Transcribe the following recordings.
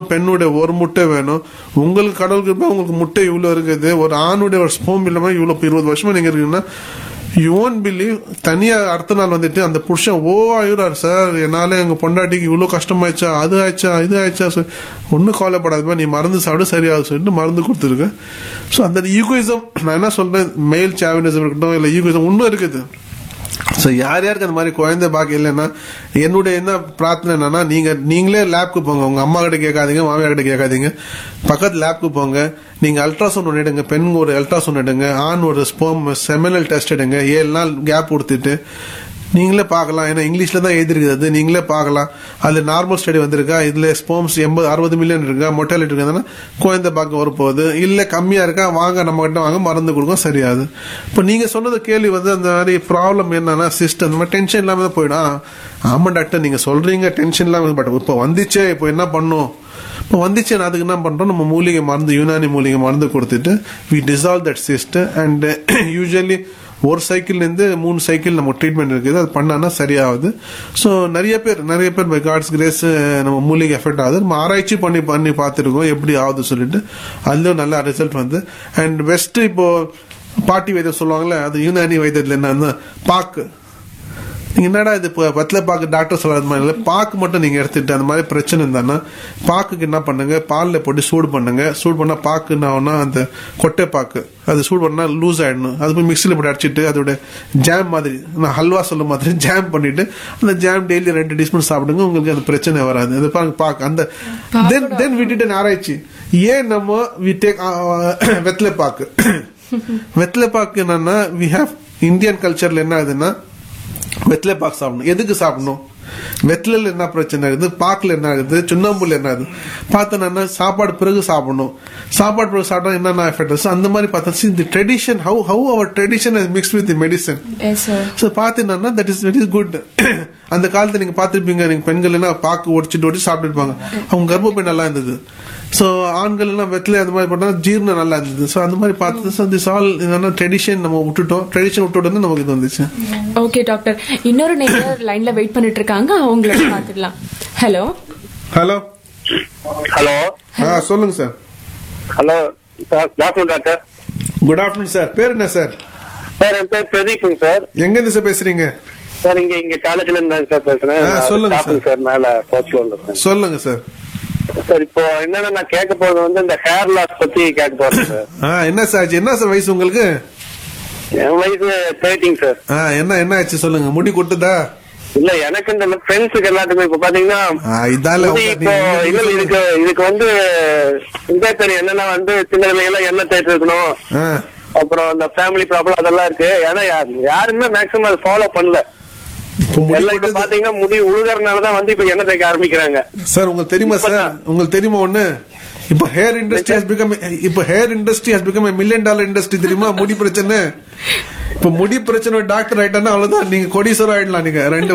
பெண்ணுடைய ஒரு முட்டை வேணும் உங்களுக்கு கடவுள் கிருபை உங்களுக்கு முட்டை இவ்வளவு இருக்குது ஒரு ஆணுடைய ஒரு ஸ்போம் இல்லாம இவ்வளவு இருபது வருஷமா நீங்க இருக்கீங்கன்னா யூ ஓன்ட் பிலீவ் தனியா அடுத்த நாள் வந்துட்டு அந்த புருஷன் ஓ ஆயுறாரு சார் என்னால எங்க பொண்டாட்டிக்கு இவ்வளவு கஷ்டமாயிடுச்சா அது ஆயிடுச்சா இது ஆயிடுச்சா ஒன்றும் கவலைப்படாதப்பா நீ மருந்து சாப்பிடு சரியாகும் சொல்லிட்டு மருந்து கொடுத்துருக்கேன் ஸோ அந்த ஈகோயிசம் நான் என்ன சொல்றேன் மெயில் சாவினிசம் இருக்கட்டும் இல்லை ஈகோயிசம் இன்னும் இருக்குது ஸோ யார் யாருக்கு அந்த மாதிரி குழந்தை பாக்கி இல்லைன்னா என்னுடைய என்ன பிரார்த்தனை என்னன்னா நீங்க நீங்களே லேப்க்கு போங்க உங்க அம்மா கிட்ட கேட்காதீங்க மாமியார் கிட்ட கேட்காதீங்க பக்கத்து லேப்க்கு போங்க நீங்க அல்ட்ராசவுண்ட் ஒன்று எடுங்க பெண் ஒரு அல்ட்ராசவுண்ட் எடுங்க ஆண் ஒரு ஸ்போம் செமினல் டெஸ்ட் எடுங்க ஏழு நாள் கேப் கொடுத்துட்டு நீங்களே பார்க்கலாம் ஏன்னா இங்கிலீஷ்ல தான் எழுதிருக்குது அது நீங்களே பார்க்கலாம் அதுல நார்மல் ஸ்டடி வந்திருக்கா இதுல ஸ்போம்ஸ் எண்பது அறுபது மில்லியன் இருக்கா மொட்டாலிட்டி இருக்குதுன்னா குழந்தை பார்க்க வரப்போகுது இல்ல கம்மியா இருக்கா வாங்க நம்ம கிட்ட வாங்க மருந்து கொடுக்கும் சரியாது இப்போ நீங்க சொன்னது கேள்வி வந்து அந்த மாதிரி ப்ராப்ளம் என்னன்னா சிஸ்டம் இந்த மாதிரி டென்ஷன் இல்லாம தான் போயிடும் ஆ, ஆமா டாக்டர் நீங்க சொல்றீங்க டென்ஷன் இல்லாம பட் இப்போ வந்துச்சே இப்போ என்ன பண்ணும் இப்போ வந்துச்சு அதுக்கு என்ன பண்றோம் நம்ம மூலிகை மருந்து யுனானி மூலிகை மருந்து கொடுத்துட்டு we dissolve that cyst and usually ஒரு சைக்கிள்ல இருந்து மூணு சைக்கிள் நம்ம ட்ரீட்மெண்ட் இருக்குது அது பண்ணானா சரியாகுது ஸோ நிறைய பேர் நிறைய பேர் பை காட்ஸ் கிரேஸ் நம்ம மூலிகை எஃபெக்ட் ஆகுது நம்ம ஆராய்ச்சி பண்ணி பண்ணி பார்த்துருக்கோம் எப்படி ஆகுது சொல்லிட்டு அதுலயும் நல்ல ரிசல்ட் வந்து அண்ட் பெஸ்ட் இப்போ பாட்டி வைத்தியம் சொல்லுவாங்கல்ல அது யுனானி வைத்தியத்தில் என்னன்னா பாக்கு நீங்க என்னடா இது இப்போ வெத்தலை பாக்கு டாக்டர் சொல்றது மாதிரி இல்லை பாக்கு மட்டும் நீங்க எடுத்துட்டு அந்த மாதிரி பிரச்சனை இருந்தானா பாக்குக்கு என்ன பண்ணுங்க பாலில் போட்டு சூடு பண்ணுங்க சூடு பண்ணா பாக்கு என்ன ஆகும்னா அந்த கொட்டை பாக்கு அது சூடு பண்ணா லூஸ் ஆயிடணும் அது போய் மிக்சியில் போட்டு அடிச்சிட்டு அதோட ஜாம் மாதிரி நான் ஹல்வா சொல்ல மாதிரி ஜாம் பண்ணிட்டு அந்த ஜாம் டெய்லி ரெண்டு டீஸ்பூன் சாப்பிடுங்க உங்களுக்கு அந்த பிரச்சனை வராது அது பாருங்க பாக்கு அந்த தென் தென் விட்டுட்டு ஆராய்ச்சி ஏன் நம்ம வி டேக் வெத்தலை பாக்கு வெத்தலை பாக்கு என்னன்னா வி ஹேவ் இந்தியன் கல்ச்சர்ல என்ன ஆகுதுன்னா வெத்தலை பாக்கு சாப்பிடணும் எதுக்கு சாப்பிடணும் வெத்தலையில் என்ன பிரச்சனை ஆகுது பாக்குல என்ன ஆகுது சுண்ணாம்புல என்ன ஆகுது பார்த்தோன்னா சாப்பாடு பிறகு சாப்பிடணும் சாப்பாடு பிறகு சாப்பிட்டா என்னென்ன எஃபெக்ட் அந்த மாதிரி பார்த்தா இந்த tradition how how our tradition mix with medicine yes sir so பார்த்தீங்கன்னா தட் இஸ் வெரி குட் அந்த காலத்துல நீங்க பார்த்திருப்பீங்க நீங்க பெண்கள் எல்லாம் பாக்கு ஒடிச்சிட்டு ஒடிச்சு சாப்பிட்டுருப்பாங்க அவங்க கர்ப்பப்பை நல்லா இருந்தது ஸோ ஆண்கள் எல்லாம் வெத்தலை அந்த மாதிரி பண்ணா ஜீரணம் நல்லா இருந்தது ஸோ அந்த மாதிரி பார்த்து ஸோ திஸ் ஆல் என்னன்னா ட்ரெடிஷன் நம்ம விட்டுட்டோம் ட்ரெடிஷன் விட்டுட்டு நமக்கு இது வந்துச்சு ஓகே டாக்டர் இன்னொரு நேயர் லைன்ல வெயிட் பண்ணிட்டு இருக்காங்க அவங்கள பாத்துக்கலாம் ஹலோ ஹலோ ஹலோ ஆ சொல்லுங்க sir hello sir doctor doctor good afternoon sir பேர் என்ன சார் சார் என் பேர் பிரதீப்ங்க சார் எங்க இருந்து சார் பேசுறீங்க சார் இங்க இங்க காலேஜ்ல இருந்தாங்க சார் பேசுறேன் ஆ, சொல்லுங்க டாக்டர் சார் மேல ஃபர்ஸ்ட் ஃப்ளோர்ல சார் சொல்லுங்க சார் சார் இப்போ என்னன்னா நான் கேட்க போறது வந்து இந்த ஹேர் லாஸ் பத்தி கேட்க போறேன் சார் ஆ என்ன சார் ஆச்சு என்ன சார் வயசு உங்களுக்கு என் வயசு தேர்ட்டிங் சார் ஆ என்ன என்ன ஆச்சு சொல்லுங்க முடி கொட்டுதா இல்ல எனக்கு இந்த ஃப்ரெண்ட்ஸுக்கு எல்லாத்துக்குமே இப்ப பாத்தீங்கன்னா ஆ, இதால முடி உங்க- இப்போ நீங்க- இல்ல இல்ல, இதுக்கு இதுக்கு வந்து இதே தெரியும் என்னன்னா வந்து சின்ன பிள்ளைங்க எண்ணெய் தேய்ச்சி இருக்கணும் ஆ அப்புறம் இந்த ஃபேமிலி ப்ராப்ளம் அதெல்லாம் இருக்கு ஏன்னா யா- யாருமே மேக்ஸிமம் அதை ஃபாலோ பண்ணல இப்போ முடி எல்லாம் இப்ப கொட்டுது. பாத்தீங்கன்னா முடி உழுகிறதுனாலதான் வந்து இப்ப எண்ணெய் தேய்க்க ஆரம்பிக்கிறாங்க சார் உங்களுக்கு தெரியுமா சார் உங்களுக்கு தெரியுமா ஒண்ணு இப்போ ஹேர் இண்டஸ்ட்ரி ஹஸ் பிகம் இப்போ hair industry has become million dollar industry தெரியுமா முடி பிரச்சனை இப்போ முடி பிரச்சனை டாக்டர் ஆயிட்டா அவ்வளவுதான் நீங்க கொடீஸ்வரம் ஆயிடலாம் நீங்க ரெண்டு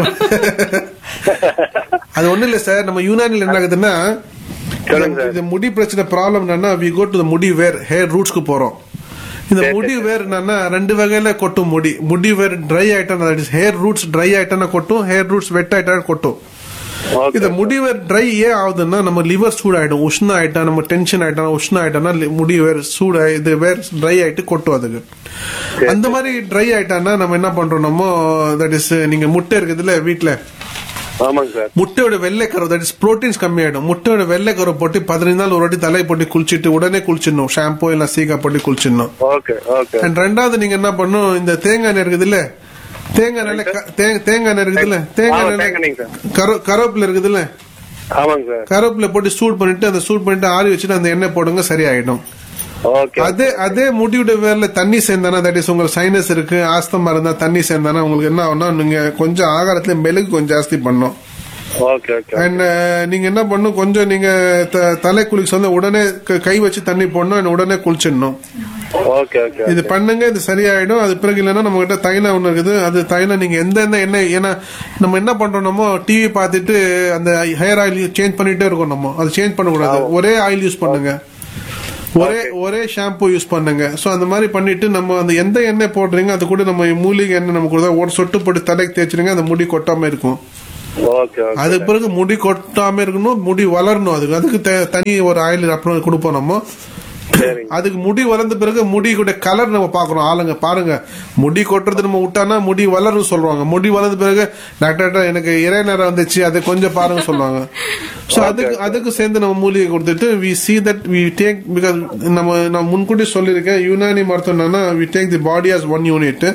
அது ஒண்ணு இல்ல சார் நம்ம யூனானில என்ன ஆகுதுன்னா சொல்லுங்க சார். இந்த முடி பிரச்சனை ப்ராப்ளம் என்னன்னா வி கோ டு முடி வேர் ஹேர் ரூட்ஸ்க்கு போறோம் இந்த சரி, முடி சரி. வேர் என்னன்னா ரெண்டு வகையில கொட்டும் முடி முடி வேர் ட்ரை ஆயிட்டா ஹேர் ரூட்ஸ் ட்ரை ஆயிட்டா கொட்டும் ஹேர் ரூட்ஸ் வெட் ஆயிட்டா கொட்டும் Okay. இந்த முடி வேர் ட்ரை ஏன் ஆகுதுன்னா நம்ம லிவர் சூடாயிடும் உஷ்ணம் ஆயிட்டா நம்ம டென்ஷன் ஆயிட்டா உஷ்ணம் ஆயிட்டா முடி வேர் சூடு இது வேர் ட்ரை ஆயிட்டு கொட்டும் அதுக்கு அந்த மாதிரி ட்ரை ஆயிட்டான்னா நம்ம என்ன பண்றோம் நம்ம தட் இஸ் நீங்க முட்டை இருக்குதுல்ல வீட்ல ஆமாங்க சார் முட்டையோட வெள்ளைக்கரு தட் இஸ் ப்ரோட்டீன்ஸ் கம்மியாயிடும் முட்டையோட வெள்ளைக்கரு போட்டு பதினஞ்சு நாள் ஒரு வாட்டி தலையை போட்டு குளிச்சிட்டு உடனே குளிச்சிடணும் ஷாம்பு இல்ல சீக்கா போட்டு குளிச்சிடணும் ஓகே ஓகே அண்ட் ரெண்டாவது நீங்க என்ன பண்ணணும் இந்த தேங்காய் எண்ணெய் இருக்குதுல்ல தேங்காய் எண்ணெய் க- தே- தேங்காய் எண்ணெய் இருக்குதுல்ல தேங்காய் ஆமா, எண்ணெய் தேங்காய் எண்ணெய் சார். கரு கருவேப்பிலை இருக்குதுல்ல ஆமாங்க சார் கருவேப்பிலை போட்டு சூட் பண்ணிட்டு அந்த சூட் பண்ணிட்டு ஆறி வச்சுட்டு அந்த எண்ணெய் போடுங்க சரியாயிடும் ஓகே அதே அதே முடியோட வேர்ல தண்ணி சேர்ந்தானா தட் இஸ் உங்களுக்கு சைனஸ் இருக்கு ஆஸ்தமா இருந்தா தண்ணி சேர்ந்தானா உங்களுக்கு என்ன ஆகும்னா நீங்க கொஞ்சம் ஆகாரத்துல மெழுகு கொஞ்சம் ஜாஸ்தி பண்ணும் ஓகே ஓகே அண்ட் நீங்க என்ன பண்ணும் கொஞ்சம் நீங்க த- தலை குளிக்க சொன்ன உடனே க- கை வச்சு தண்ணி போடணும் and உடனே குளிச்சிடணும் ஓகே ஓகே இது பண்ணுங்க இது சரியாயிடும் அது பிறகு இல்லைன்னா நம்ம கிட்ட தைலம் ஒண்ணு இருக்குது அது தைலம் நீங்க எந்த எந்த எண்ணெய் ஏன்னா நம்ம என்ன பண்றோம் நம்ம டிவி பார்த்துட்டு அந்த ஹேர் ஆயில் சேஞ்ச் பண்ணிட்டே இருக்கோம் நம்ம அது சேஞ்ச் பண்ணக்கூடாது ஒரே ஆயில் யூஸ் பண்ணுங்க ஒரே ஒரே ஷாம்பு யூஸ் பண்ணுங்க சோ அந்த மாதிரி பண்ணிட்டு நம்ம அந்த எந்த எண்ணெய் போடுறீங்க அது கூட நம்ம மூலிகை எண்ணெய் நம்ம கொடுத்தா ஒரு சொட்டு போட்டு தலைக்கு தேய்ச்சிருங்க அந்த முடி கொட்டாம இருக்கும் ஓகே ஓகே அதுக்கு பிறகு முடி கொட்டாம இருக்கணும் முடி வளரணும் அதுக்கு அதுக்கு த- தனி ஒரு ஆயில் அப்புறம் கொடுப்போம் நம்ம சரிங்க அதுக்கு முடி வளர்ந்த பிறகு முடி கூட கலர் நம்ம பாக்குறோம் ஆளுங்க பாருங்க முடி கொட்டுறது நம்ம விட்டானா முடி வளரும் சொல்லுவாங்க முடி வளர்ந்த பிறகு டாக்டர் எனக்கு இறை நேரம் வந்துச்சு அதை கொஞ்சம் பாருங்க சொல்லுவாங்க சோ அதுக்கு அதுக்கு சேர்ந்து நம்ம மூலிகை கொடுத்துட்டு we see that we take because நம்ம நான் முன்கூட்டி சொல்லியிருக்கேன் யுனானி மருத்துவம்னா we take the body as one unit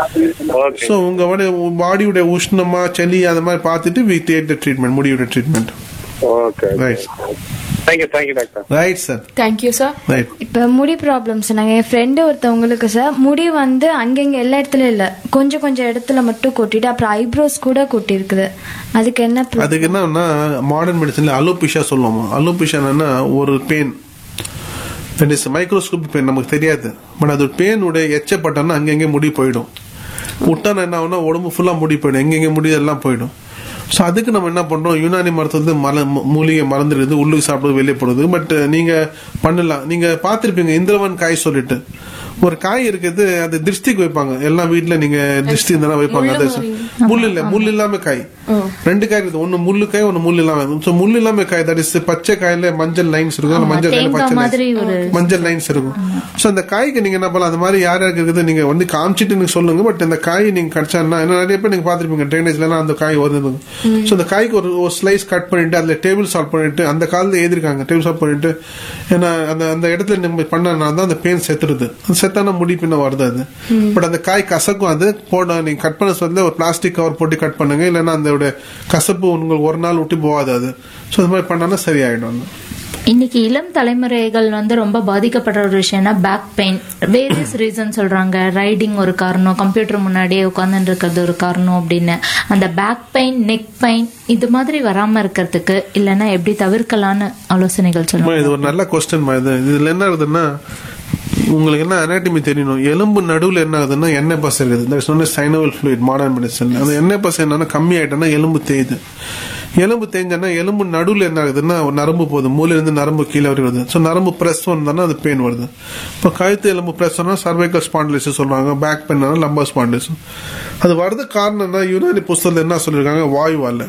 okay so உங்க பாடியோட உஷ்ணமா சளி அந்த மாதிரி பார்த்துட்டு வி டேக் த ட்ரீட்மெண்ட் முடியோட treatment okay right thank you thank you doctor right sir thank you sir right இப்போ முடி ப்ராப்ளம்ஸ் நாங்கள் என் ஃப்ரெண்டு ஒருத்தவங்களுக்கு சார் முடி வந்து அங்கங்க எல்லா இடத்துல இல்லை கொஞ்சம் கொஞ்சம் இடத்துல மட்டும் கொட்டிட்டு அப்புறம் ஐப்ரோஸ் கூட கொட்டியிருக்குது அதுக்கு என்ன pro- அதுக்கு என்னன்னா மாடர்ன் மெடிசன்ல அலோபிஷா சொல்லுவோம் அலோபிஷானா ஒரு pain that is microscope pain நமக்கு தெரியாது பட் அது பெயின் உடைய எச்சப்பட்டோம்னா அங்கங்கே முடி போயிடும் விட்டான என்ன ஆகும்னா உடம்பு ஃபுல்லா முடி போயிடும் எங்கெங்க முடி எல்லாம் போயிடும் ஸோ அதுக்கு நம்ம என்ன பண்றோம் யுனானி மருத்துவத்தை மல மு- மூலிகை மறந்துடுது உள்ளுக்கு சாப்பிடுறது வெளியே போடுது பட் நீங்க பண்ணலாம் நீங்க பார்த்திருப்பீங்க இந்திரவன் காய் சொல்லிட்டு ஒரு காய் இருக்குது அது திருஷ்டிக்கு வைப்பாங்க எல்லாம் வீட்ல நீங்க திருஷ்டி இருந்தா வைப்பாங்க அது முள் இல்ல முள் இல்லாம காய் ரெண்டு காய் இருக்குது ஒன்னு முள்ளு காய் ஒன்னு முள் இல்லாம ஸோ முள் இல்லாம காய் தட் இஸ் பச்சை காயில மஞ்சள் லைன்ஸ் இருக்கும் அந்த மஞ்சள் காயில பச்சை மாதிரி lines. மஞ்சள் லைன்ஸ் இருக்கும் சோ அந்த காய்க்கு நீங்க என்ன பண்ணலாம் அந்த மாதிரி யார் யாருக்கு இருக்குது நீங்க வந்து காமிச்சிட்டு நீங்க சொல்லுங்க பட் அந்த காய் நீங்க கடிச்சாருன்னா ஏன்னா நிறைய பேர் நீங்க பாத்திருப்பீங்க ட்ரைனேஜ்ல எல்லாம் அந்த காய் வருது சோ அந்த காய்க்கு ஒரு ஒரு ஸ்லைஸ் கட் பண்ணிட்டு அதுல டேபிள் சால்ட் பண்ணிட்டு அந்த காலத்துல எழுதிருக்காங்க டேபிள் சால்ட் பண்ணிட்டு ஏன்னா அந்த அந்த இடத்துல நம்ம பண்ணனா தான் அந்த பெயின் செத்துருது அந்த செத்தான முடி பின்ன வருது அது பட் அந்த காய் கசக்கும் அது போட நீங்க கட் பண்ண சொல்ல ஒரு பிளாஸ்டிக் கவர் போட்டு கட் பண்ணுங்க இல்லைன்னா அந்த கசப்பு உங்களுக்கு ஒரு நாள் விட்டு போகாது அது ஸோ அது மாதிரி பண்ணானா சரியாயிடும் அது. இன்னைக்கு இளம் தலைமுறைகள் வந்து ரொம்ப பாதிக்கப்படுற ஒரு விஷயம்னா பேக் பெயின் வேரியஸ் ரீசன் சொல்றாங்க ரைடிங் ஒரு காரணம் கம்ப்யூட்டர் முன்னாடியே உட்காந்துட்டு இருக்கிறது ஒரு காரணம் அப்படின்னு அந்த பேக் பெயின் நெக் பெயின் இது மாதிரி வராம இருக்கிறதுக்கு இல்லைன்னா எப்படி தவிர்க்கலாம்னு ஆலோசனைகள் அம்மா, சொல்லுவாங்க இது ஒரு நல்ல கொஸ்டின் இது இதுல என்ன ஆகுதுன்னா உங்களுக்கு என்ன அனாட்டமி தெரியணும் எலும்பு நடுவுல என்ன ஆகுதுன்னா எண்ணெய் பசை இருக்குது தட் சொன்ன சைனவல் ஃப்ளூயிட் மாடர்ன் மெடிசன் அந்த எண்ணெய் பசை என்னன்னா கம்மி ஆயிட்டோன்னா எலும்பு தேயுது எலும்பு தேஞ்சனா எலும்பு நடுவுல என்ன ஆகுதுன்னா ஒரு நரம்பு போகுது மூலையில இருந்து நரம்பு கீழே வரைக்கும் வருது ஸோ நரம்பு பிரஸ் வந்தானா அது பெயின் வருது இப்போ கழுத்து எலும்பு பிரஸ் பண்ணா சர்வைக்கல் ஸ்பாண்டிலிஸ் சொல்றாங்க பேக் பெயின் லம்பர் ஸ்பாண்டிலிஸ் அது வரது காரணம் என்ன யுனானி புஸ்தகத்தில் என்ன சொல்லியிருக்காங்க வாயுவால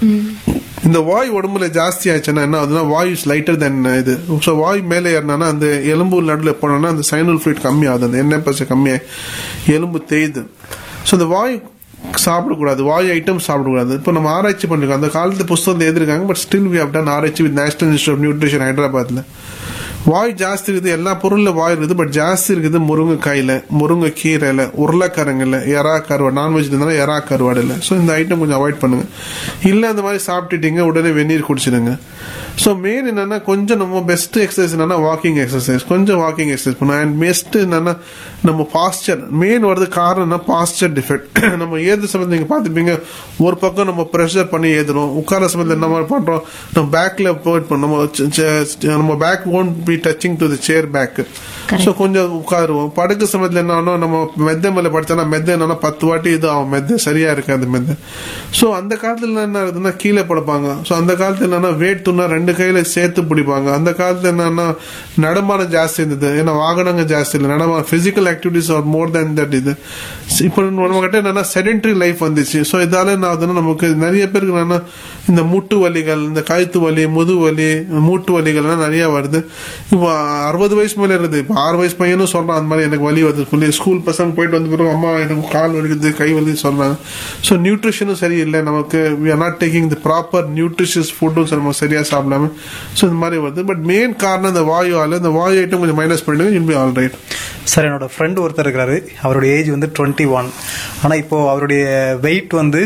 இந்த வாயு உடம்புல ஜாஸ்தி ஆச்சுன்னா என்ன ஆகுதுன்னா வாயு இஸ் லைட்டர் தென் இது ஸோ வாயு மேலே ஏறினா அந்த எலும்பு நடுவில் போனோம்னா அந்த சைனல் ஃபிளூட் கம்மி ஆகுது அந்த எண்ணெய் பசை கம்மியாகி எலும்பு தேயுது ஸோ அந்த வாயு சாப்பிடக்கூடாது வாயு ஐட்டம் சாப்பிடக்கூடாது இப்போ நம்ம ஆராய்ச்சி பண்ணிருக்கோம் அந்த காலத்து புஸ்தகம் எழுதிருக்காங்க but still we have done ஆராய்ச்சி with national institute of nutrition ஹைதராபாத்ல வாய் ஜாஸ்தி இருக்குது எல்லா பொருள்ல வாய் இருக்குது பட் ஜாஸ்தி இருக்குது முருங்கைக்காயில முருங்கை கீரையில உருளைக்கிழங்குல எறா கருவாடு நான்வெஜ் இருந்தாலும் எறா கருவாடுல ஸோ இந்த ஐட்டம் கொஞ்சம் அவாய்ட் பண்ணுங்க இல்ல அந்த மாதிரி சாப்பிட்டுட்டீங்க உடனே வெந்நீர் குடிச்சிடுங்க ஸோ மெயின் என்னன்னா கொஞ்சம் நம்ம பெஸ்ட் எக்ஸசைஸ் என்னன்னா வாக்கிங் எக்ஸசைஸ் கொஞ்சம் வாக்கிங் எக்ஸசைஸ் பண்ணுவோம் அண்ட் பெஸ்ட் என்னன்னா நம்ம பாஸ்டர் மெயின் வரது காரணம்னா பாஸ்டர் டிஃபெக்ட் நம்ம ஏது சமயத்தில் நீங்க பார்த்துப்பீங்க ஒரு பக்கம் நம்ம ப்ரெஷர் பண்ணி ஏதுறோம் உட்கார சமயத்தில் என்ன மாதிரி பண்றோம் நம்ம பேக்ல போயிட் பண்ணோம் நம்ம ச- ச- நம்ம back won't be touching to the chair back so கொஞ்சம் உட்காருவோம் படுக்க சமயத்தில் என்ன ஆகும் நம்ம மெத்த மேல படுத்தோம்னா மெத்த என்னன்னா பத்து வாட்டி இது ஆகும் மெத்த சரியா இருக்காது மெத்த ஸோ அந்த காலத்துல என்ன ஆகுதுன்னா கீழே படுப்பாங்க ஸோ அந்த காலத்துல என்னன்னா வெயிட் துணா ரெண்டு கையில சேர்த்து பிடிப்பாங்க அந்த காலத்துல என்னன்னா நடமானம் ஜாஸ்தி இருந்தது ஏன்னா வாகனங்கள் ஜாஸ்தி இல்லை நடமான physical activities are more than that இது இப்போ நம்ம கிட்ட என்னன்னா செடென்டரி லைஃப் வந்துச்சு ஸோ இதால என்ன ஆகுதுன்னா நமக்கு நிறைய பேருக்கு என்னன்னா இந்த முட்டு வலிகள் இந்த கழுத்து வலி முது வலி மூட்டு வலிகள்லாம் நிறைய வருது இப்போ அறுபது வயசு மேல இருக்குது இப்போ ஆறு வயசு பையனும் சொல்றான் அந்த மாதிரி எனக்கு வலி வருது சொல்லி ஸ்கூல் பசங்க போயிட்டு வந்து பிறகு அம்மா எனக்கு கால் வலிக்குது கை வலிக்குது சொல்றாங்க ஸோ நியூட்ரிஷனும் சரியில்லை நமக்கு we are not taking the proper nutritious ஃபுட்டும் நம்ம சரியா சாப்பிடாம ஸோ இந்த மாதிரி வருது பட் மெயின் காரணம் இந்த வாயுவால இந்த வாயு ஐட்டம் கொஞ்சம் மைனஸ் பண்ணிடுங்க will be all right sir என்னோட ஃப்ரெண்ட் ஒருத்தர் இருக்கிறாரு அவருடைய ஏஜ் வந்து டுவெண்ட்டி ஒன் ஆனால் இப்போ அவருடைய வெயிட் வந்து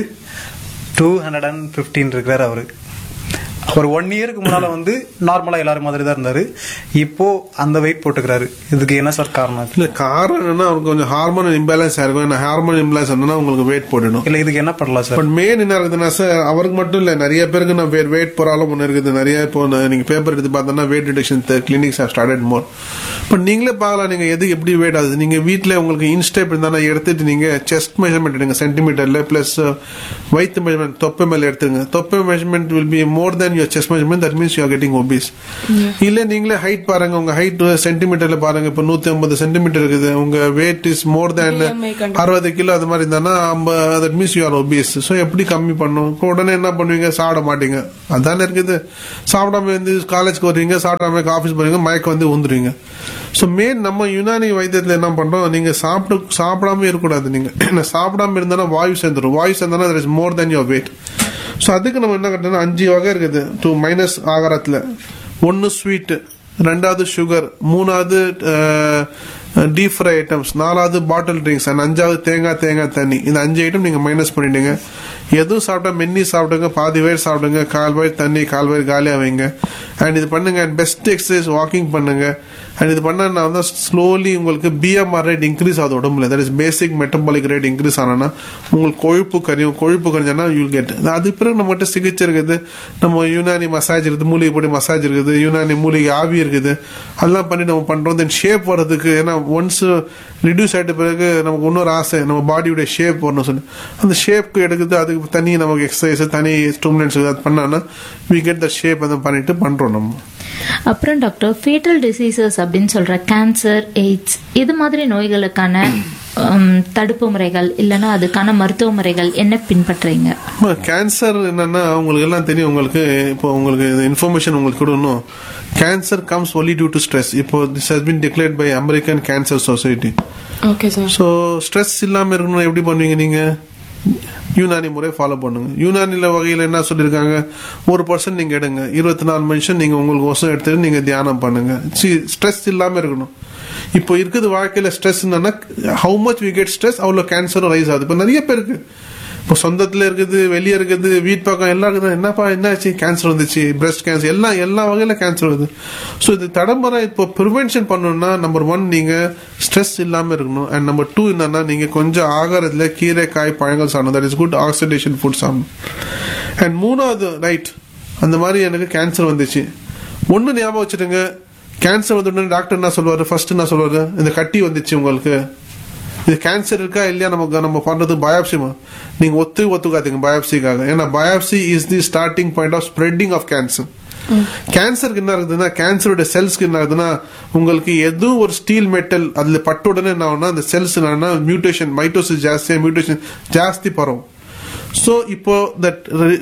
டூ ஹண்ட்ரட் அண்ட் ஃபிஃப்டீன் இருக்கிறார் அவரு ஒரு ஒன் இயருக்கு முன்னால வந்து நார்மலா எல்லாரும் மாதிரி தான் இருந்தாரு இப்போ அந்த வெயிட் போட்டுக்கிறாரு இதுக்கு என்ன சார் காரணம் இல்ல காரணம் என்னன்னா அவருக்கு கொஞ்சம் ஹார்மோன் இம்பேலன்ஸ் ஆயிருக்கும் ஏன்னா ஹார்மோன் இம்பேலன்ஸ் என்னன்னா உங்களுக்கு வெயிட் போடணும் இல்ல இதுக்கு என்ன பண்ணலாம் சார் பட் மெயின் என்ன இருக்குதுன்னா சார் அவருக்கு மட்டும் இல்ல நிறைய பேருக்கு நான் வெயிட் வெயிட் ப்ராப்ளம் ஒன்று இருக்குது நிறைய இப்போ நான் நீங்க பேப்பர் எடுத்து பார்த்தோன்னா weight reduction clinics have started more but நீங்களே பார்க்கலாம் நீங்க எது எப்படி வெயிட் ஆகுது நீங்க வீட்ல உங்களுக்கு இன்ஸ்டேப் இருந்தா எடுத்துட்டு நீங்க செஸ்ட் மெஷர்மெண்ட் எடுங்க சென்டிமீட்டர்ல பிளஸ் வயிற்று மெஷர்மெண்ட் தொப்பை மேல எடுத்துங்க தொப்பை measurement will be more than your chest measurement that means you are getting obese இல்ல நீங்களே ஹைட் பாருங்க உங்க ஹைட் சென்டிமீட்டர்ல பாருங்க இப்ப நூத்தி ஐம்பது சென்டிமீட்டர் இருக்குது உங்க weight is more than BMI கண்டு- அறுபது கிலோ அது மாதிரி இருந்தானா that means you are obese so எப்படி கம்மி பண்ணும் இப்போ உடனே என்ன பண்ணுவீங்க சாப்பிட மாட்டீங்க அதானே இருக்குது சாப்பிடாம வந்து காலேஜ்க்கு வருவீங்க சாப்பிடாம ஆஃபீஸ் போறீங்க மயக்கம் வந்து ஊந்துருவீங்க ஸோ மெயின் நம்ம யுனானி வைத்தியத்தில் என்ன பண்றோம் நீங்க சாப்பிட்டு சாப்பிடாம இருக்கக்கூடாது நீங்க ஏன்னா சாப்பிடாம இருந்தானா வாயு சேர்ந்துடும் வாயு சேர்ந்தானா is more than your weight so அதுக்கு நம்ம என்ன கட்டணும் அஞ்சு வகை இருக்குது டூ மைனஸ் ஆகாரத்தில் ஒன்று ஸ்வீட்டு ரெண்டாவது சுகர் மூணாவது டீப் ஃப்ரை ஐட்டம்ஸ் நாலாவது பாட்டில் ட்ரிங்க்ஸ் அண்ட் அஞ்சாவது தேங்காய் தேங்காய் தண்ணி இந்த அஞ்சு ஐட்டம் நீங்கள் மைனஸ் பண்ணிடுங்க எதுவும் சாப்பிட்டா மென்னி சாப்பிடுங்க பாதி வயிறு சாப்பிடுங்க கால் வயிறு தண்ணி கால் வயிறு காலியாக வைங்க அண்ட் இது பண்ணுங்க அண்ட் பெஸ்ட் எக்ஸசைஸ் வாக்கிங் பண்ணுங்க அண்ட் இது பண்ணா வந்து ஸ்லோலி உங்களுக்கு பிஎம்ஆர் ரேட் இன்க்ரீஸ் ஆகுது உடம்புல that is basic metabolic rate increase ஆனா உங்களுக்கு கொழுப்பு கரையும் கொழுப்பு கரைஞ்சனா யூல் கெட் அது பிறகு நம்மகிட்ட சிகிச்சை இருக்குது நம்ம யூனானி மசாஜ் இருக்குது மூலிகை போட்டு மசாஜ் இருக்குது யூனானி மூலிகை ஆவி இருக்குது அதெல்லாம் பண்ணி நம்ம பண்றோம் தென் ஷேப் வர்றதுக்கு ஏன்னா ஒன்ஸ் ரிடியூஸ் ஆயிட்ட பிறகு நமக்கு இன்னொரு ஆசை நம்ம பாடியோட ஷேப் வரணும் சொல்லி அந்த ஷேப்க்கு எடுக்குது அதுக்கு தனி நமக்கு எக்ஸசைஸ் தனி ஸ்டூடெண்ட்ஸ் அது பண்ணான்னா வி கெட் த ஷேப் அதை பண்ணிட்டு பண்றோம் நம்ம அப்புறம் டாக்டர் ஃபீட்டல் டிசீசஸ் அப்படின்னு சொல்ற கேன்சர் எய்ட்ஸ் இது மாதிரி நோய்களுக்கான ஹம், தடுப்பு முறைகள் இல்லைன்னா அதுக்கான மருத்துவ முறைகள் என்ன பின்பற்றுறீங்க கேன்சர் என்னன்னா உங்களுக்கு எல்லாம் தெரியும் உங்களுக்கு இப்போ உங்களுக்கு இன்ஃபர்மேஷன் உங்களுக்கு கொடுக்கணும் cancer comes only due to stress இப்போ this has been declared by American cancer society okay sir so stress இல்லாம இருக்கணும் எப்படி பண்ணுவீங்க நீங்க யூனானி முறை ஃபாலோ பண்ணுங்க யூனானில வகையில் என்ன சொல்லியிருக்காங்க ஒரு பர்சன்ட் நீங்க எடுங்க இருபத்தி நாலு மனுஷன் நீங்க உங்களுக்கு வருஷம் எடுத்துட்டு நீங்க தியானம் பண்ணுங்க ஸ்ட்ரெஸ் இல்லாம இருக்கணும் இப்போ இருக்குது வாழ்க்கையில ஸ்ட்ரெஸ் என்னன்னா how much we get stress அவ்வளோ கேன்சரும் ரைஸ் ஆகுது இப்போ நிறைய பேருக்கு இப்போ சொந்தத்துல இருக்குது வெளியே இருக்குது வீட்டு பக்கம் எல்லாம் இருக்குது என்னப்பா என்னாச்சு கேன்சர் வந்துச்சு பிரஸ்ட் கேன்சர் எல்லாம் எல்லா வகையில கேன்சர் வருது ஸோ இது தடம்பரை இப்போ ப்ரிவென்ஷன் பண்ணணும்னா நம்பர் ஒன் நீங்க ஸ்ட்ரெஸ் இல்லாம இருக்கணும் அண்ட் நம்பர் டூ என்னன்னா நீங்க கொஞ்சம் ஆகாரத்துல கீரை காய் பழங்கள் சாப்பிடணும் that is good oxidation food சாப்பிடணும் அண்ட் மூணாவது ரைட் அந்த மாதிரி எனக்கு கேன்சர் வந்துச்சு ஒன்று ஞாபகம் வச்சுடுங்க கேன்சர் வந்துட்டு டாக்டர் என்ன சொல்லுவாரு ஃபர்ஸ்ட் என்ன சொல்லுவாரு இந்த கட்டி வந்துச்சு உங்களுக்கு இது கேன்சர் இருக்கா இல்லையா நமக்கு நம்ம பண்றது பயாப்சிமா நீங்க ஒத்து ஒத்துக்காதீங்க பயாப்சிக்காக ஏன்னா biopsy is the starting point of spreading of cancer கேன்சருக்கு என்ன இருக்குதுன்னா கேன்சரோட செல்ஸ்க்கு என்ன ஆகுதுன்னா உங்களுக்கு எதுவும் ஒரு ஸ்டீல் மெட்டல் அதுல பட்ட உடனே என்ன ஆகும்னா அந்த செல்ஸ் என்னன்னா மியூட்டேஷன் மைட்டோசிஸ் ஜாஸ்தியா மியூட்டேஷன் ஜாஸ்தி பரவும் ஸோ இப்போ தட்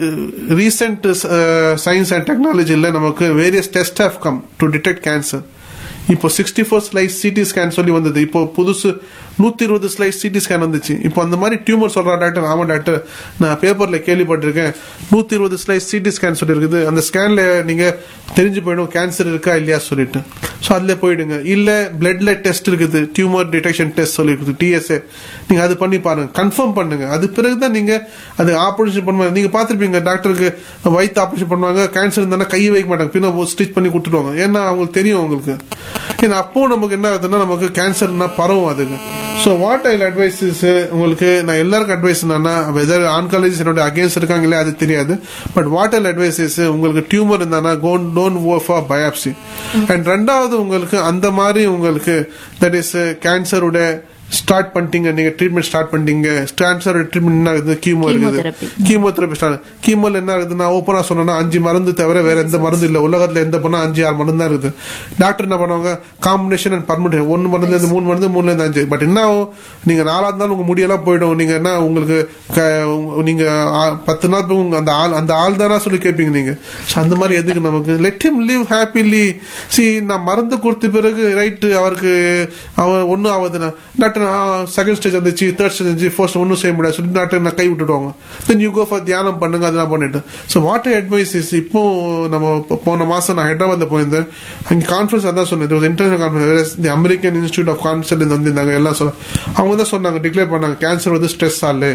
ரீசெண்ட் சயின்ஸ் அண்ட் டெக்னாலஜியில் நமக்கு various test have come to detect cancer இப்போ sixty four slice CT scan சொல்லி வந்தது இப்போ புதுசு நூத்தி இருபது ஸ்லைஸ் சிடி ஸ்கேன் வந்துச்சு இப்போ அந்த மாதிரி டியூமர் சொல்றா டாக்டர் ஆமா டாக்டர் நான் பேப்பர்ல கேள்விப்பட்டிருக்கேன் நூத்தி இருபது ஸ்லைஸ் சிடி ஸ்கேன் சொல்லியிருக்குது அந்த ஸ்கேன்ல நீங்க தெரிஞ்சு போயிடும் கேன்சர் இருக்கா இல்லையா சொல்லிட்டு ஸோ அதுல போயிடுங்க இல்ல பிளட்ல டெஸ்ட் இருக்குது டியூமர் டிடெக்ஷன் டெஸ்ட் சொல்லியிருக்குது டிஎஸ்ஏ நீங்க அது பண்ணி பாருங்க கன்ஃபார்ம் பண்ணுங்க அது பிறகுதான் நீங்க அது ஆபரேஷன் பண்ணுவாங்க நீங்க பார்த்திருப்பீங்க டாக்டருக்கு வயிற்று ஆபரேஷன் பண்ணுவாங்க கேன்சர் இருந்தா கையை வைக்க மாட்டாங்க பின்ன ஸ்டிச் பண்ணி கொடுத்துருவாங்க ஏன்னா அவங்களுக்கு தெரியும் அவங்களுக்கு ஏன்னா அப்போ நமக்கு என்ன ஆகுதுன்னா நமக்கு கேன்சர்னா பரவும் அதுக்கு so what I advise is உங்களுக்கு நான் எல்லாருக்கும் அட்வைஸ் என்னன்னா வெதர் ஆன்காலஜிஸ்ட் என்னோட அகேன்ஸ்ட் இருக்காங்களே அது தெரியாது but what I advise is உங்களுக்கு டியூமர் இருந்தானா gone don't go for biopsy and ரெண்டாவது உங்களுக்கு அந்த மாதிரி உங்களுக்கு தட் இஸ் கேன்சரோட ஸ்டார்ட் பண்ணிட்டீங்க நீங்க ட்ரீட்மெண்ட் ஸ்டார்ட் பண்ணிட்டீங்க கேன்சர் ட்ரீட்மெண்ட் என்ன ஆகுது கீமோ இருக்குது Chemotherapy. கீமோதெரபி ஸ்டார்ட் கீமோல என்ன ஆகுதுன்னா ஓப்பனா சொன்னா அஞ்சு மருந்து தவிர வேற எந்த மருந்து இல்ல உலகத்துல எந்த பண்ணா அஞ்சு ஆறு மருந்து தான் இருக்குது டாக்டர் என்ன பண்ணுவாங்க காம்பினேஷன் அண்ட் பர்மினேஷன் ஒன்னு மருந்துல இருந்து மூணு மருந்து மூணுல இருந்து அஞ்சு பட் என்ன ஆகும் நீங்க நாலா இருந்தாலும் உங்க முடியெல்லாம் போயிடும் நீங்க என்ன உங்களுக்கு க- உங்க- நீங்க ஆ- பத்து நாள் போய் உங்க அந்த ஆள் அந்த ஆள் தானா சொல்லி கேட்பீங்க நீங்க So அந்த மாதிரி எதுக்கு நமக்கு let him live happily see நான் மருந்து கொடுத்த பிறகு ரைட்டு அவருக்கு அவன் ஒன்றும் ஆகுதுன்னா டாக்டர் செகண்ட் ஸ்டேஜ் வந்துச்சு தேர்ட் ஸ்டேஜ் வந்துச்சு ஃபர்ஸ்ட் ஒன்றும் செய்ய முடியாது சொல்லி டாக்டர் நான் கை விட்டுடுவாங்க தென் யூ கோ ஃபார் தியானம் பண்ணுங்க அதெல்லாம் பண்ணிட்டு ஸோ வாட் அட்வைஸ் இஸ் இப்போ நம்ம போ- போன மாசம் நான் ஹைதராபாத் போயிருந்தேன் அங்கே கான்ஃபரன்ஸ் அதான் சொன்னேன் international conference the American institute of cancer வந்திருந்தாங்க எல்லாம் சொன்னாங்க அவங்க தான் சொன்னாங்க டிக்ளேர் பண்ணாங்க கேன்சர் வந்து ஸ்ட்ரெஸ் ஆலே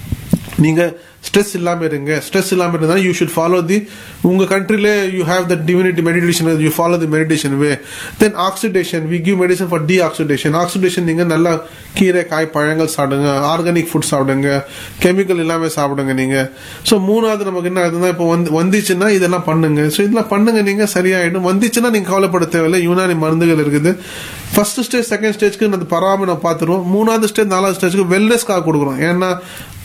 நீங்க ஸ்ட்ரெஸ் இல்லாம இருங்க ஸ்ட்ரெஸ் இல்லாம இருந்தா யூ ஷுட் ஃபாலோ தி உங்க கண்ட்ரில you have the divinity meditation you follow the meditation way then oxidation we give medicine for the oxidation oxidation நீங்க நல்லா கீரை காய் பழங்கள் சாப்பிடுங்க ஆர்கானிக் ஃபுட் சாப்பிடுங்க கெமிக்கல் இல்லாம சாப்பிடுங்க நீங்க ஸோ மூணாவது நமக்கு என்ன ஆகுதுன்னா இப்போ வந்து வந்துச்சுன்னா இதெல்லாம் பண்ணுங்க ஸோ இதெல்லாம் பண்ணுங்க நீங்க சரியாயிடும் வந்துச்சுன்னா நீங்க கவலைப்பட தேவையில்லை யூனானி மருந்துகள் இருக்குது ஃபர்ஸ்ட் ஸ்டேஜ் செகண்ட் ஸ்டேஜ்க்கு அந்த பராமரி நம்ம பார்த்துருவோம் மூணாவது ஸ்டேஜ் நாலாவது ஸ்டேஜ்க்கு வெல்னஸ்க்காக கொடுக்குறோம் ஏன்னா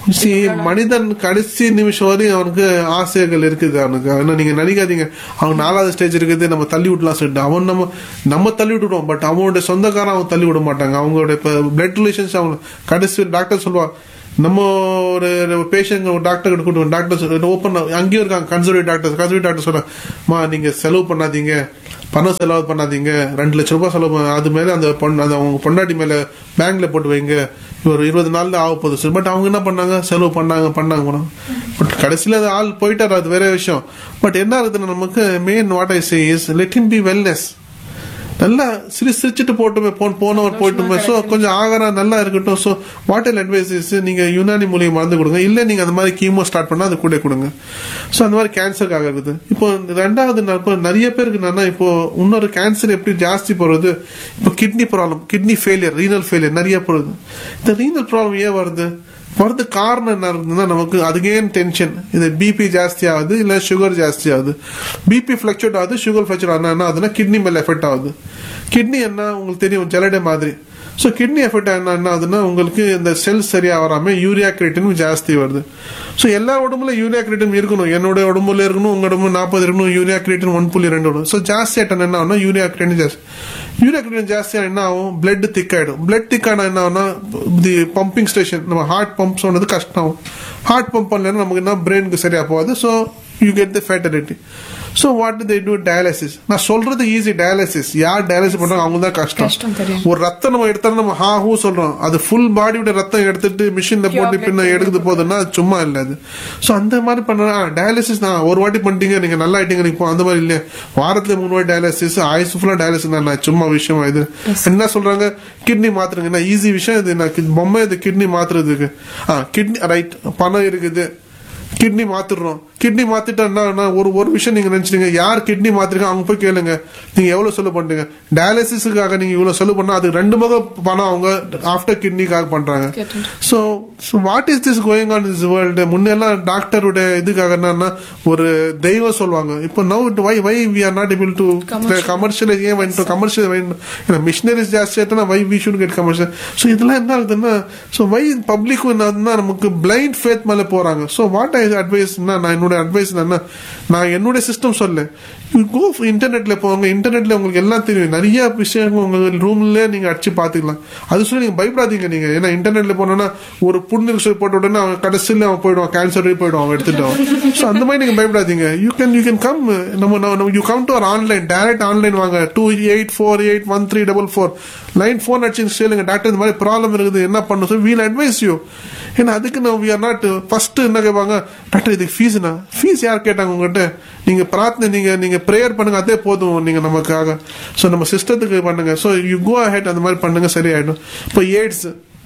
See, மனிதன் கடைசி நிமிஷம் வரையும் அவனுக்கு ஆசைகள் இருக்குது அவனுக்கு ஆனா நீங்க நினைக்காதீங்க அவன் நாலாவது ஸ்டேஜ் இருக்குது நம்ம தள்ளி விடலாம் சொல்லிட்டு அவன் நம்ம நம்ம தள்ளி விட்டுடுவோம் பட் அவனுடைய சொந்தக்காரன் அவன் தள்ளி விட மாட்டாங்க அவங்களோட இப்ப பிளட் ரிலேஷன்ஸ் அவங்க கடைசி டாக்டர் சொல்லுவான் நம்ம ஒரு பேஷண்ட் ஒரு டாக்டர் கிட்ட கூட்டு டாக்டர் ஓப்பன் அங்கேயும் இருக்காங்க கன்சர்வேட்டிவ் டாக்டர் கன்சர்வேட்டிவ் டாக்டர் சொல்றாங்க நீங்க செலவு பண்ணாதீங்க பணம் செலவு பண்ணாதீங்க ரெண்டு லட்ச ரூபாய் செலவு பண்ண- அது மேல அந்த பொண்ணு அந்த அவங்க பொண்டாட்டி மேல பேங்க்ல போட்டு வைங்க ஒரு இருபது நாள்ல ஆக போகுது சார் பட் அவங்க என்ன பண்ணாங்க செலவு பண்ணாங்க பண்ணாங்க பட் கடைசியில அது ஆள் போயிட்டாரு அது வேற விஷயம் பட் என்ன ஆகுதுன்னா நமக்கு main what I say is let him be wellness நல்லா சிரி சிரிச்சிட்டு போட்டுமே போன் போனவர் போயிட்டுமே ஸோ கொஞ்சம் ஆகாரம் நல்லா இருக்கட்டும் ஸோ வாட்டர் அட்வைஸ் இஸ் நீங்க யுனானி மூலியம் மருந்து கொடுங்க இல்லை நீங்க அந்த மாதிரி கீமோ ஸ்டார்ட் பண்ணா அது கூட கொடுங்க ஸோ அந்த மாதிரி கேன்சருக்காக இருக்குது இப்போ ரெண்டாவது நான் இப்போ நிறைய பேருக்கு என்னன்னா இப்போ இன்னொரு கேன்சர் எப்படி ஜாஸ்தி போறது இப்போ kidney problem kidney failure renal failure நிறைய போகுது இந்த ரீனல் ப்ராப்ளம் ஏன் வருது வரது காரணம் என்ன இருக்குதுன்னா நமக்கு அதுக்கேன் டென்ஷன் இது பிபி ஜாஸ்தி ஆகுது இல்ல சுகர் ஜாஸ்தி ஆகுது பிபி ஃபிளக்சுவேட் ஆகுது சுகர் ஃபிளக்சுவேட் ஆகுது என்ன ஆகுதுன்னா கிட்னி மேல எஃபெக்ட் ஆகுது கிட்னி என்ன உங்களுக்கு தெரியும் ஜலடை மாதிரி ஸோ கிட்னி எஃபெக்ட் என்ன என்ன ஆகுதுன்னா உங்களுக்கு இந்த செல்ஸ் சரியா வராம யூரியா கிரிட்டின் ஜாஸ்தி வருது ஸோ எல்லா உடம்புல யூரியா கிரிட்டின் இருக்கணும் என்னோட உடம்புல இருக்கணும் உங்க உடம்பு நாற்பது இருக்கணும் யூரியா கிரிட்டின் ஒன் புள்ளி ரெண்டு வரும் ஸோ ஜாஸ்தி ஆட்டம் என்ன ஆகும்னா யூரியா கிரிட்டின் ஜாஸ்தி யூரியா கிரிட்டின் ஜாஸ்தியா என்ன ஆகும் பிளட் திக் ஆயிடும் பிளட் திக் ஆனா என்ன ஆகும்னா தி பம்பிங் ஸ்டேஷன் நம்ம ஹார்ட் பம்ப் சொன்னது கஷ்டம் ஆகும் ஹார்ட் பம்ப் பண்ணலன்னா நமக்கு என்ன பிரெயினுக்கு சரியா போகாது so you get the fatality so what they do dialysis நான் சொல்றது ஈஸி டயாலிசிஸ் யார் டயாலிசிஸ் பண்றாங்க அவங்க தான் கஷ்டம் கஷ்டம் தெரியும். ஒரு ரத்தம் நம்ம எடுத்தாலும் நம்ம ஹா ஹூ சொல்றோம் அது ஃபுல் பாடியோட ரத்தம் எடுத்துட்டு மிஷின்ல போட்டு பின்ன எடுக்குது போதுன்னா அது சும்மா இல்ல அது சோ அந்த மாதிரி பண்ண டயாலிசிஸ் தான் ஒரு வாட்டி பண்ணிட்டீங்க நீங்க நல்லா ஆயிட்டீங்க இப்போ அந்த மாதிரி இல்லையா வாரத்துல மூணு வாட்டி டயாலிசிஸ் ஆயுசு ஃபுல்லா டயாலிசிஸ் தான் நான் சும்மா விஷயம் இது என்ன சொல்றாங்க கிட்னி மாத்துறீங்க ஈஸி விஷயம் இது நான் kid- பொம்மை இது கிட்னி மாத்துறதுக்கு ஆ கிட்னி ரைட் பணம் இருக்குது கிட்னி மாத்திடுறோம் கிட்னி மாத்திட்டா என்ன ஆகும்னா, ஒரு ஒரு விஷயம் நீங்க நினைச்சிட்டீங்க யார் கிட்னி மாத்திருக்கா அவங்க போய் கேளுங்க நீங்க எவ்வளவு செலவு பண்றீங்க டயாலிசிஸுக்காக நீங்க இவ்வளவு செலவு பண்ணா அதுக்கு ரெண்டு மக பணம் அவங்க ஆஃப்டர் கிட்னிக்காக பண்றாங்க so what is this going on is world முன்னெல்லாம் டாக்டருடைய இதுக்காக என்னன்னா ஒரு தெய்வம் சொல்லுவாங்க இப்போ no why why we are not able to commercial ஏன் வேண்டும் கமர்ஷியல் வேண்டும் மிஷினரிஸ் ஜாஸ்தி ஆயிட்டா why we should get commercial so இதெல்லாம் என்ன ஆகுதுன்னா ஸோ வை பப்ளிக்கும் என்னதுன்னா நமக்கு பிளைண்ட் ஃபேத் மேலே போறாங்க ஸோ வாட் ஐ அட்வைஸ் நான் என்னோட அட்வைஸ் என்ன நான் என்னுடைய சிஸ்டம் சொல்ல யூ கோ இன்டர்நெட்ல போங்க இன்டர்நெட்ல உங்களுக்கு எல்லாம் தெரியும் நிறைய விஷயங்கள் உங்க ரூம்ல நீங்க அடிச்சு பாத்துக்கலாம் அது சொல்லி நீங்க பயப்படாதீங்க நீங்க ஏன்னா இன்டர்நெட்ல போனோம்னா ஒரு புண்ணு சொல்லி போட்ட உடனே அவன் கடைசியில் அவன் போயிடுவான் கேன்சர் போயிடுவான் அவன் எடுத்துட்டு ஸோ அந்த மாதிரி நீங்க பயப்படாதீங்க you can you can come நம்ம you come to our online direct online வாங்க two eight four eight one three double four line phone அடிச்சு சொல்லுங்க டாக்டர் இந்த மாதிரி ப்ராப்ளம் இருக்குது என்ன பண்ணும் சொல்லி வீல் அட்வைஸ் யூ ஏன்னா அதுக்கு நம்ம வி ஆர் நாட் ஃபர்ஸ்ட் என்ன கேட்பாங்க டாக்டர் இதுக்கு ஃபீஸ்னா ஃபீஸ் யார் கேட்டாங்க உங்ககிட்ட நீங்க பிரார்த்தனை நீங்க நீங்க ப்ரேயர் பண்ணுங்க அதே போதும் நீங்க நமக்காக ஸோ நம்ம சிஸ்டத்துக்கு பண்ணுங்க ஸோ யூ கோ ஹெட் அந்த மாதிரி பண்ணுங்க சரியாயிடும் இப்போ எய்ட்ஸ்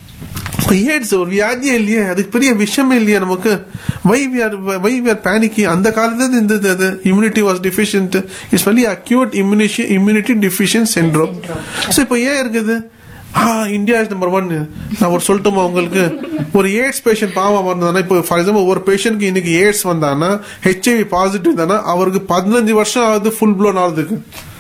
இப்போ எய்ட்ஸ் ஒரு வியாதியே இல்லையே அதுக்கு பெரிய விஷயமே இல்லையே நமக்கு why we are why we are panicky அந்த காலத்துல இருந்தது அது immunity was deficient it's very acute immunity immunity deficiency syndrome so இப்போ ஏன் இருக்குது ஆ இந்தியா இஸ் நம்பர் ஒன் நான் ஒரு சொல்லட்டுமா உங்களுக்கு ஒரு எய்ட்ஸ் பேஷண்ட் பாவம் வந்தானா இப்போ ஃபார் எக்ஸாம்பிள் ஒரு பேஷண்ட்க்கு இன்னைக்கு எய்ட்ஸ் வந்தானா ஹெச்ஐவி பாசிட்டிவ் தானா அவருக்கு பதினஞ்சு வருஷம் ஆகுது ஃபுல் ப்ளோன் ஆகுதுக்கு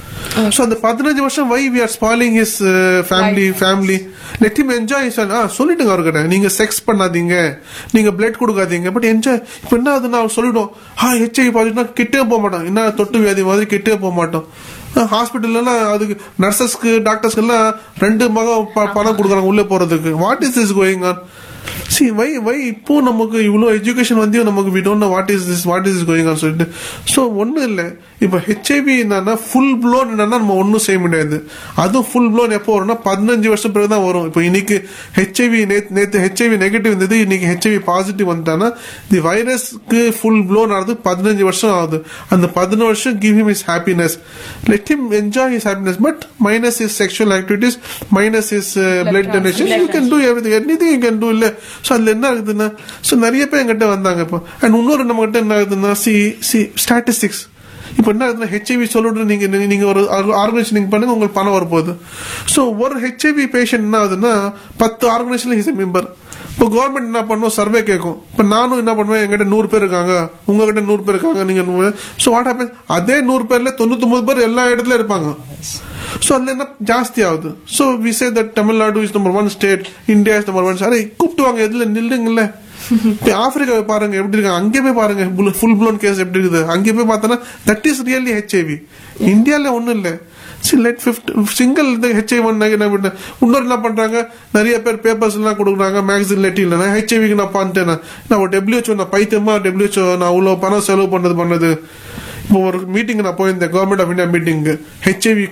ஸோ அந்த பதினஞ்சு வருஷம் why we are spoiling his family family let him enjoy ஆ சொல்லிட்டுங்க அவர்கிட்ட நீங்க செக்ஸ் பண்ணாதீங்க நீங்க பிளட் கொடுக்காதீங்க பட் என்ஜாய் இப்போ என்ன ஆகுதுன்னா அவர் சொல்லிடும் ஆ ஹெச்ஐவி பாசிட்டிவ்னா கிட்டே போக மாட்டோம் என்ன தொட்டு வியாதி மாதிரி கிட்டே போக மாட்டோம் ஹாஸ்பிட்டல்லாம் அதுக்கு நர்சஸ்க்கு டாக்டர்ஸ்க்கு எல்லாம் ரெண்டு மகம் ப- பணம் கொடுக்குறாங்க உள்ளே போறதுக்கு what is this going on see why why இப்போ நமக்கு இவ்வளோ எஜுகேஷன் வந்து நமக்கு we don't know what is this what is going on சொல்லிட்டு ஸோ ஒன்றும் இல்லை இப்போ ஹெச்ஐவி என்னன்னா ஃபுல் ப்ளோன் என்னன்னா நம்ம ஒன்றும் செய்ய முடியாது அதுவும் ஃபுல் ப்ளோன் எப்போ வரும்னா பதினஞ்சு வருஷம் பிறகு தான் வரும் இப்போ இன்னைக்கு ஹெச்ஐவி நேற்று ஹெச்ஐவி நெகட்டிவ் இருந்தது இன்னைக்கு ஹெச்ஐவி பாசிட்டிவ் வந்துட்டானா தி வைரஸ்க்கு ஃபுல் ப்ளோன் ஆகுது பதினஞ்சு வருஷம் ஆகுது அந்த பதினஞ்சு வருஷம் give him is happiness let him enjoy his happiness but minus is sexual activities minus is blood donation you can do every anything you can do இல்ல ஸோ அதுல என்ன ஆகுதுன்னா ஸோ நிறைய பேர் எங்கிட்ட வந்தாங்க இப்போ அண்ட் இன்னொரு நம்ம கிட்ட என்ன ஆகுதுன்னா சி சி ஸ்டாட்டிஸ்டிக்ஸ் இப்போ என்ன ஆகுதுன்னா ஹெச்ஐவி சொல்லிட்டு நீங்க நீங்க- நீங்க ஒரு ஆர்கனைசேஷன் நீங்க பண்ணுங்க உங்களுக்கு பணம் வரப்போகுது ஸோ ஒரு ஹெச்ஐவி பேஷண்ட் என்ன ஆகுதுன்னா பத்து ஆர்கனைசேஷன் இஸ் மெம்பர் இப்போ கவர்மெண்ட் என்ன பண்ணும் சர்வே கேட்கும் இப்போ நானும் என்ன பண்ணுவேன் எங்கிட்ட நூறு பேர் இருக்காங்க உங்ககிட்ட நூறு பேர் இருக்காங்க நீங்க ஸோ வாட் ஹேப்பன் அதே நூறு பேர்ல தொண்ணூத்தொன்பது பேர் எல்லா இடத்துல இருப்பாங்க ஸோ அதுல என்ன ஜாஸ்தி ஆகுது so we say that Tamil Nadu is number one state India is number one sir கூப்பிட்டு வாங்க எதுல நில்லுங்கல்ல இப்ப ஆப்பிரிக்காவை பாருங்க எப்படி இருக்காங்க அங்கே போய் பாருங்க ஃபுல் ப்ளோன் கேஸ் எப்படி இருக்குது அங்கே போய் பார்த்தோன்னா தட் இஸ் ரியல்லி ஹெச்ஐவி இந்தியால ஒண்ணும் இல்ல லெட் சிங்கிள் ஹெச்ஐ ஒன் இன்னொரு என்ன பண்றாங்க நிறைய பேர் பேப்பர்ஸ் எல்லாம் கொடுக்குறாங்க மேகசின் லெட்டி இல்லைன்னா ஹெச்ஐவிக்கு நான் பண்ணிட்டேன் நான் ஒரு டபிள்யூஹெச்ஓ நான் பைத்தியமா டபிள்யூஹெச்ஓ நான் அவ்வளவு பணம் செலவு பண்ணது பண்ணது இப்போ ஒரு மீட்டிங் நான் போயிருந்தேன் government of India meeting HIV